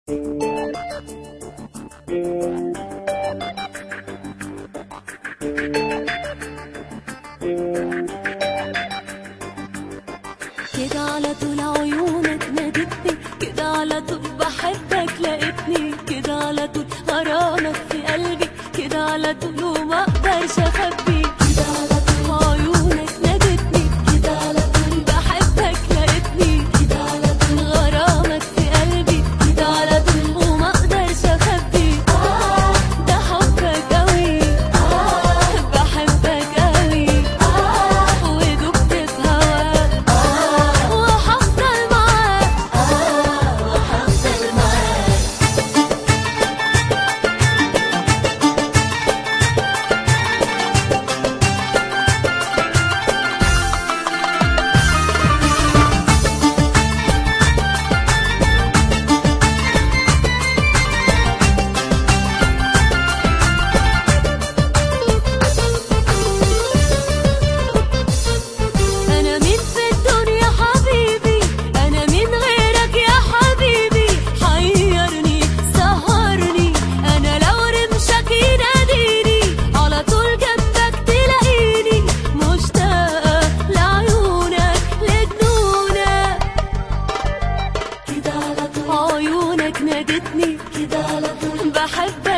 كده على طول عيونك نادتني كده على طول بحبك لقيتني كده على طول غرامك في قلبي كده على طول وما اقدرش اخبي كده على طول عيونك نادتني كده على طول بحبك لقيتني كده على طول غرامك في قلبي كده على طول وما اقدرش اخبي آه ده حبك قوي آه بحبك قوي آه ودوبت في هواك آه وهفضل معاك آه وهفضل معاك أنا مين في الدنيا حبيبي أنا مين غيرك يا حبيبي حيرني سهرني أنا لو رمشك يناديني على طول جنبك تلاقيني مشتاقة لعيونك لجنونك كده على طول عيونك نادتني كده على طول بحبك